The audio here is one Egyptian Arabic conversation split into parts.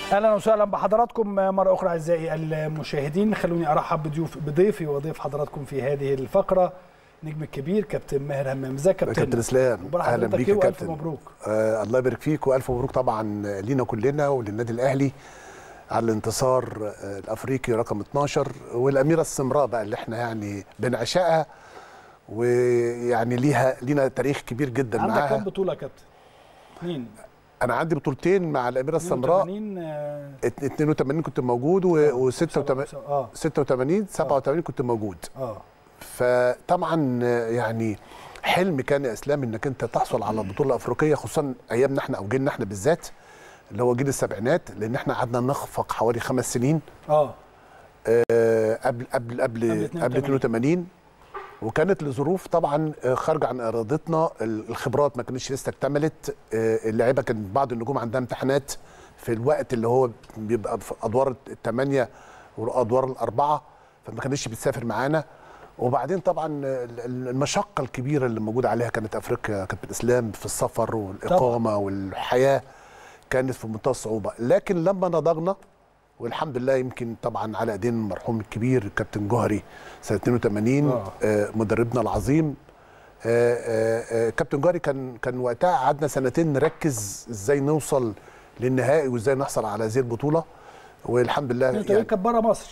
اهلا وسهلا بحضراتكم مره اخرى اعزائي المشاهدين خلوني ارحب بضيوف بضيفي وضيف حضراتكم في هذه الفقره نجم الكبير كابتن ماهر همام ازيك كابتن كابتن اسلام اهلا بيك يا كابتن مبروك آه الله يبارك فيك والف مبروك طبعا لينا كلنا وللنادي الاهلي على الانتصار آه الافريقي رقم 12 والاميره السمراء بقى اللي احنا يعني بنعشقها ويعني ليها لينا تاريخ كبير جدا عندك معاها كام بطوله يا كابتن مين انا عندي بطولتين مع الاميره السمراء 82 آه، 82 كنت موجود و86 اه 86 87 كنت موجود اه فطبعا يعني حلم كان يا اسلام انك انت تحصل على البطوله الافريقيه خصوصا ايامنا احنا او جيلنا احنا بالذات اللي هو جيل السبعينات لان احنا قعدنا نخفق حوالي خمس سنين اه آه، قبل قبل قبل قبل قبل 82 وكانت لظروف طبعا آه، خارجه عن ارادتنا ال- الخبرات ما كانتش لسه اكتملت آه، اللعيبه كان بعض النجوم عندها امتحانات في الوقت اللي هو بيبقى في ادوار الثمانيه وادوار الاربعه فما كانتش بتسافر معانا وبعدين طبعا ال- ال- المشقه الكبيره اللي موجوده عليها كانت افريقيا كانت الاسلام في السفر والاقامه والحياه كانت في منتهى الصعوبه لكن لما نضجنا والحمد لله يمكن طبعا على ايدين المرحوم الكبير الكابتن جوهري سنه 82 آه. آه، مدربنا العظيم آه، آه، آه، كابتن جوهري كان كان وقتها قعدنا سنتين نركز ازاي نوصل للنهائي وازاي نحصل على هذه البطوله والحمد لله 82 كانت بره مصر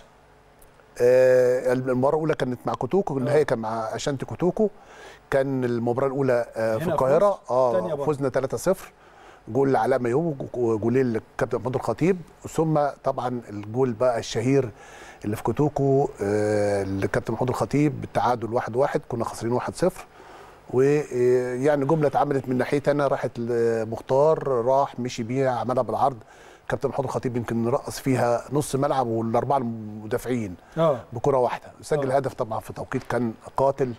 آه، المباراه الاولى كانت مع كوتوكو النهائي كان مع اشانتي كوتوكو كان المباراه الاولى آه، في هنا القاهره فوز، التانية اه برضه. فزنا 3-0 جول لعلاء ميوب وجولين للكابتن محمود الخطيب ثم طبعا الجول بقى الشهير اللي في كوتوكو آه، للكابتن محمود الخطيب بالتعادل 1-1 كنا خاسرين 1-0 ويعني جمله اتعملت من ناحيتي انا راحت لمختار راح مشي بيها عملها بالعرض كابتن محمود الخطيب يمكن رقص فيها نص ملعب والاربعه المدافعين اه بكره واحده سجل آه. هدف طبعا في توقيت كان قاتل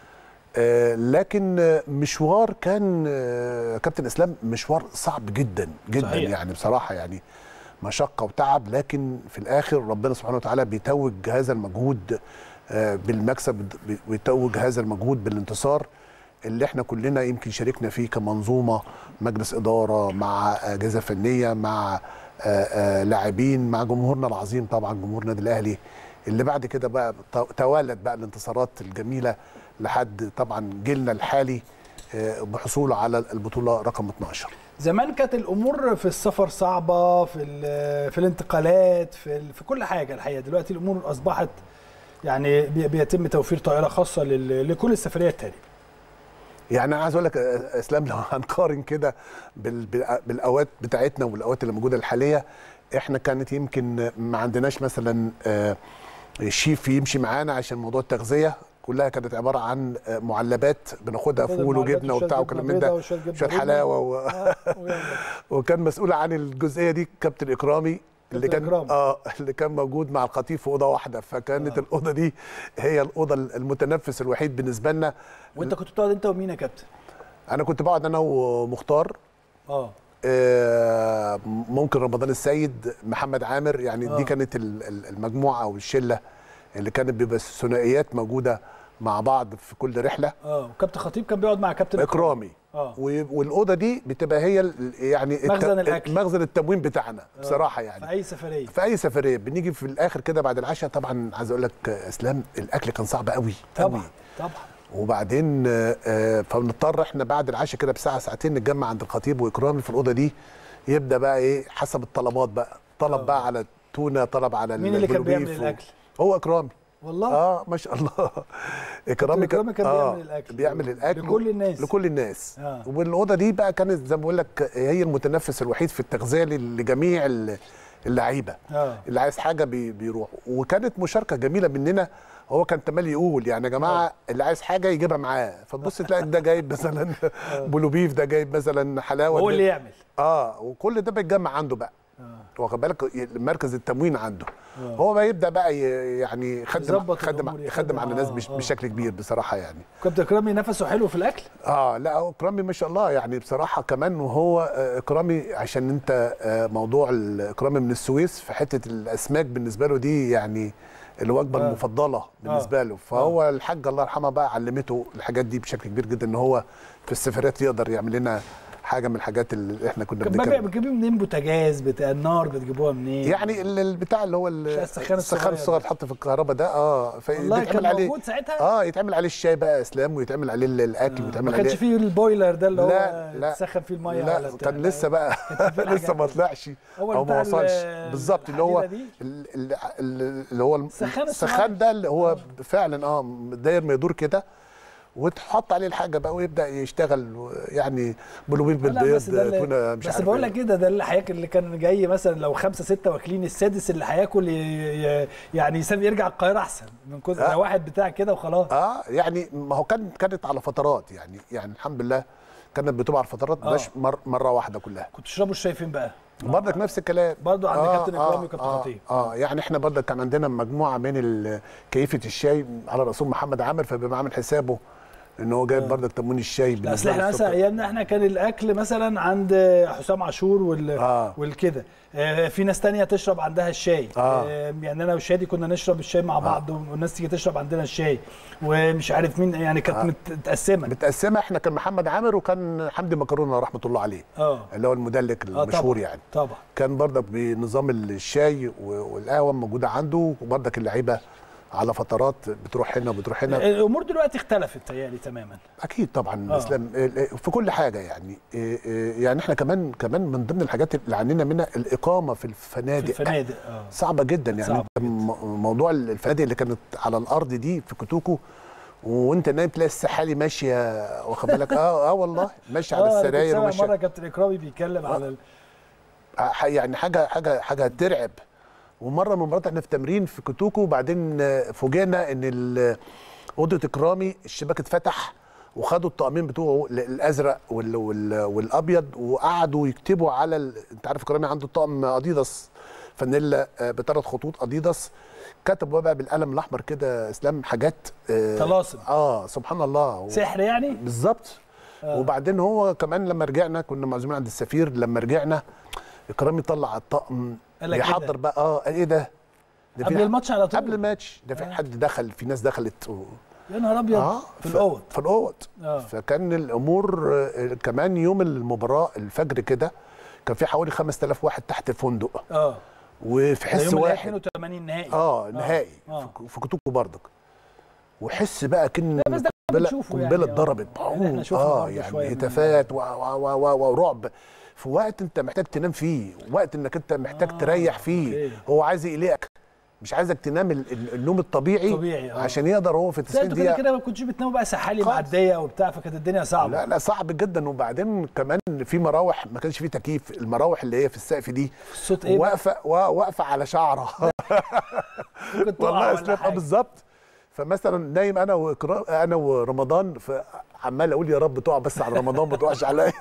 آه، لكن آه، مشوار كان آه، كابتن اسلام مشوار صعب جدا جدا صحيح. صحيح. يعني بصراحه يعني مشقه وتعب لكن في الاخر ربنا سبحانه وتعالى بيتوج هذا المجهود آه، بالمكسب ويتوج هذا المجهود بالانتصار اللي احنا كلنا يمكن شاركنا فيه كمنظومه مجلس اداره مع اجهزه فنيه مع آه، آه، لاعبين مع جمهورنا العظيم طبعا جمهور النادي الاهلي اللي بعد كده بقى ت- توالت بقى الانتصارات الجميله لحد طبعا جيلنا الحالي آه، بحصوله على البطوله رقم 12 زمان كانت الامور في السفر صعبه في ال- في الانتقالات في ال- في كل حاجه الحقيقه دلوقتي الامور اصبحت يعني بي- بيتم توفير طائره خاصه لل- لكل السفريات تقريبا يعني انا عايز اقول لك آه، اسلام لو هنقارن كده بال- بال- بالاوقات بتاعتنا والاوقات اللي موجوده الحاليه احنا كانت يمكن ما عندناش مثلا آه، شيف يمشي معانا عشان موضوع التغذيه كلها كانت عباره عن آه، معلبات بناخدها فول وجبنه وبتاع وكلام من ده شويه حلاوه و... وكان مسؤول عن الجزئيه دي كابتن اكرامي اللي كابتن كان إكرامي. اه اللي كان موجود مع الخطيب في اوضه واحده فكانت آه. آه. الاوضه دي هي الاوضه المتنفس الوحيد بالنسبه لنا وانت كنت بتقعد انت ومين يا كابتن؟ انا كنت بقعد انا ومختار اه آه، ممكن رمضان السيد محمد عامر يعني آه. دي كانت ال- ال- المجموعه او الشله اللي كانت بيبقى الثنائيات موجوده مع بعض في كل رحله اه وكابتن خطيب كان بيقعد مع كابتن اكرامي اه و- والاوضه دي بتبقى هي ال- يعني الت- مخزن الأكل. مخزن التموين بتاعنا آه. بصراحه في يعني اي سفريه في اي سفريه بنيجي في الاخر كده بعد العشاء طبعا عايز اقول لك آه، اسلام الاكل كان صعب قوي طبعا قوي. طبعا وبعدين آه، آه، فبنضطر احنا بعد العشاء كده بساعه ساعتين نتجمع عند الخطيب واكرامي في الاوضه دي يبدا بقى ايه حسب الطلبات بقى طلب آه. بقى على تونه طلب على مين اللي كان البلوبيف بيعمل و- الاكل؟ هو اكرامي والله اه ما شاء الله اكرامي إكرامي كان آه، بيعمل الأكل. بيعمل الاكل لكل الناس. لكل الناس آه. والاوضه دي بقى كانت زي ما بقول لك هي المتنفس الوحيد في التغذيه لجميع ال- اللعيبه اه اللي عايز حاجه بي بيروح وكانت مشاركه جميله مننا هو كان تمال يقول يعني يا جماعه اللي عايز حاجه يجيبها معاه فتبص تلاقي ده جايب مثلا بلوبيف ده جايب مثلا حلاوه هو ده- اللي يعمل اه وكل ده بيتجمع عنده بقى اه واخد بالك مركز التموين عنده آه. هو بقى يبدا بقى ي- يعني يخدم يظبط خدم الأمور، يخدم يخدم- على الناس آه، بش- آه، بشكل آه. كبير بصراحه يعني كابتن اكرامي نفسه حلو في الاكل اه لا هو اكرامي ما شاء الله يعني بصراحه كمان وهو آه، اكرامي عشان انت آه، موضوع الاكرامي من السويس في حته الاسماك بالنسبه له دي يعني الوجبه آه. المفضله بالنسبه له فهو الحاج الله يرحمه بقى علمته الحاجات دي بشكل كبير جدا ان هو في السفرات يقدر يعمل لنا حاجه من الحاجات اللي احنا كنا كان بقى بنتكلم بتجيبوا منين بوتاجاز بتاع النار بتجيبوها منين يعني ال- البتاع اللي هو ال- السخان الصغير السخان الصغير ده. اتحط في الكهرباء ده اه والله كان فيتعمل عليه موجود ساعتها اه يتعمل عليه الشاي بقى اسلام ويتعمل عليه ال- الاكل ويتعمل ما كانش عليه فيه البويلر ده اللي هو لا لا تسخن فيه الميه لا ولا بتاع. كان لسه بقى في لسه ما الحاجات دي. طلعش هو او بتاع ما ال- وصلش بالظبط اللي هو الحديدة دي؟ ال- ال- ال- اللي هو السخان الصغير. السخان ده اللي هو فعلا اه داير ما يدور كده وتحط عليه الحاجه بقى ويبدا يشتغل يعني بلوبيب لا، بالبيض بس ده اللي- تونه مش بس عارف بقول إيه. لك كده ده اللي هياكل اللي كان جاي مثلا لو خمسه سته واكلين السادس اللي هياكل ي- ي- يعني يسافر يرجع القاهره احسن من كتر آه. ده واحد بتاع كده وخلاص اه يعني ما هو كان كانت على فترات يعني يعني الحمد لله كانت بتبقى على فترات آه. مش مر مره واحده كلها كنت تشربوا الشاي فين بقى؟ برضك نفس الكلام برضه عند كابتن إكرامي وكابتن آه خطيب. اه يعني احنا برضك كان عندنا مجموعه من ال- كيفه الشاي على رسول محمد عامر فبيبقى عامل حسابه ان هو جايب برضك تموين الشاي لا بالنسبة اصل احنا مثلا للسكر. ايامنا احنا كان الاكل مثلا عند حسام عاشور وال آه. والكده آه، في ناس تانية تشرب عندها الشاي آه. يعني انا وشادي كنا نشرب الشاي مع بعض والناس تيجي تشرب عندنا الشاي ومش عارف مين يعني كانت آه. متقسمه متقسمه احنا كان محمد عامر وكان حمدي مكرونه رحمه الله عليه اه اللي هو المدلك آه، المشهور طبعا. يعني طبعا كان برضك بنظام الشاي و- والقهوه موجوده عنده وبرضك اللعيبه على فترات بتروح هنا وبتروح هنا الامور دلوقتي اختلفت تهيألي تماما اكيد طبعا آه. الاسلام في كل حاجه يعني إيه إيه يعني احنا كمان كمان من ضمن الحاجات اللي عانينا منها الاقامه في في الفنادق الفنادق اه صعبه جدا يعني صعبة انت م- موضوع الفنادق اللي كانت على الارض دي في كتوكو وانت نايم تلاقي السحالي ماشيه واخد بالك اه اه والله ماشيه على آه، أنا كنت السراير سامع وماشيه مره كابتن اكرامي بيتكلم على ال... ح- يعني حاجه حاجه حاجه ترعب ومره من المرات احنا في تمرين في كوتوكو وبعدين آه، فوجئنا ان ال- اوضه اكرامي الشباك اتفتح وخدوا الطقمين بتوعه ال- الازرق وال وال والابيض وقعدوا يكتبوا على ال... انت عارف اكرامي عنده طقم اديداس فانيلا آه، بثلاث خطوط اديداس كتبوا بقى بالقلم الاحمر كده اسلام حاجات آه طلاسم. اه سبحان الله و- سحر يعني بالظبط آه. وبعدين هو كمان لما رجعنا كنا معزومين عند السفير لما رجعنا اكرامي طلع الطقم قال لك إيه يحضر ده؟ بقى اه قال ايه ده ده في قبل ح- الماتش على طول قبل الماتش ده في آه. حد دخل في ناس دخلت و... يا نهار ابيض اه في ف- الاوض في الاوض آه. فكان الامور آه، كمان يوم المباراه الفجر كده كان في حوالي 5000 واحد تحت الفندق اه وفي ده حس يوم ال واحد 82 نهائي اه نهائي آه. في- في كتوكو برضك وحس بقى كن بس ده قنبله بنشوفه يعني، قنبله آه. اتضربت يعني إحنا شفنا اه برضه شوية يعني من- هتافات و- و- و- و- ورعب في وقت انت محتاج تنام فيه وقت انك انت محتاج آه، تريح فيه أوكي. هو عايز يقلقك مش عايزك تنام ال- ال- النوم الطبيعي طبيعي، آه. عشان يقدر هو في بس 90 انتوا كده دقيقه كده ما كنتش بتناموا بقى سحالي خالص. معديه وبتاع فكانت الدنيا صعبه لا لا صعب جدا وبعدين كمان في مراوح ما كانش فيه تكييف المراوح اللي هي في السقف دي الصوت ايه بقى؟ واقفه وا- واقفه على شعرها ممكن تقع والله ولا اسلام آه حاجه بالظبط فمثلا نايم انا وإكرا... انا ورمضان فعمال اقول يا رب تقع بس على رمضان ما تقعش عليا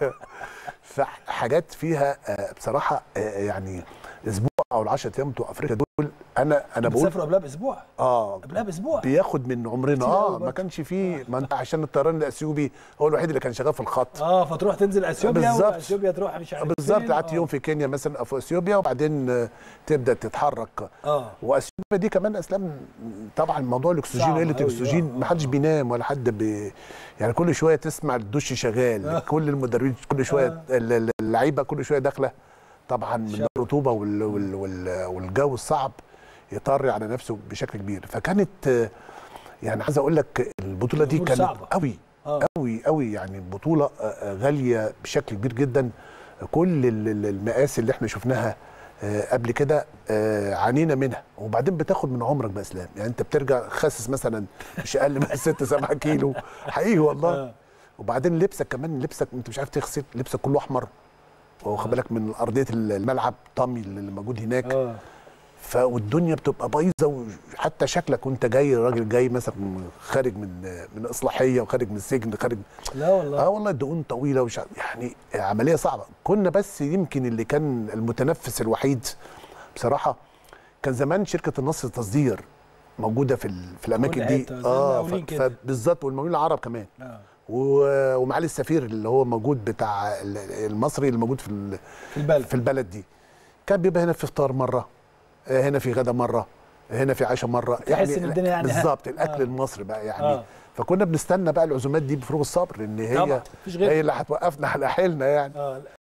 فحاجات فيها آه، بصراحه آه، يعني اسبوع او العشرة ايام بتوع افريقيا دول انا انا بقول بتسافروا قبلها باسبوع اه قبلها باسبوع بياخد من عمرنا كتير أوي اه برضه. ما كانش فيه ما انت عشان الطيران الاثيوبي هو الوحيد اللي كان شغال في الخط اه فتروح تنزل اثيوبيا بالظبط. واثيوبيا تروح مش عارف بالظبط فين. قعدت آه. يوم في كينيا مثلا او في اثيوبيا وبعدين آه، تبدا تتحرك اه واثيوبيا دي كمان اسلام طبعا موضوع الاكسجين صعب قله أوي، الاكسجين آه، ما حدش بينام ولا حد بي يعني كل شويه تسمع الدش شغال آه. كل المدربين كل شويه آه. ال- ال- اللعيبه كل شويه داخله طبعا من شغل. الرطوبه وال وال وال والجو الصعب يطري على نفسه بشكل كبير فكانت آه، يعني عايز اقول لك البطوله دي أمور كانت صعبة. قوي اه قوي قوي يعني بطوله آه، آه، غاليه بشكل كبير جدا كل ال- ال- المقاس اللي احنا شفناها آه، قبل كده آه، عانينا منها وبعدين بتاخد من عمرك بقى اسلام يعني انت بترجع خاسس مثلا مش اقل من 6 7 كيلو حقيقي والله آه. وبعدين لبسك كمان لبسك انت مش عارف تغسل لبسك كله احمر واخد بالك من ارضيه الملعب طمي اللي موجود هناك اه ف والدنيا بتبقى بايظه وحتى شكلك وانت جاي راجل جاي مثلا خارج من من اصلاحيه وخارج من السجن خارج لا والله اه والله الدقون طويله وش يعني عمليه صعبه كنا بس يمكن اللي كان المتنفس الوحيد بصراحه كان زمان شركه النصر تصدير موجوده في ال- في الاماكن كل دي حتة، زي المقاولين ف- كده. فبالظبط والمقاولين العرب كمان آه. و- ومعالي السفير اللي هو موجود بتاع ال- المصري اللي موجود في ال- في البلد في البلد دي كان بيبقى هنا في فطار مره آه، هنا في غدا مره هنا في عشاء مره تحس إن الدنيا يعني ها- بالظبط الاكل آه. المصري بقى يعني آه. فكنا بنستنى بقى العزومات دي بفروغ الصبر ان هي طبعا مفيش غير هي اللي هتوقفنا على حيلنا يعني اه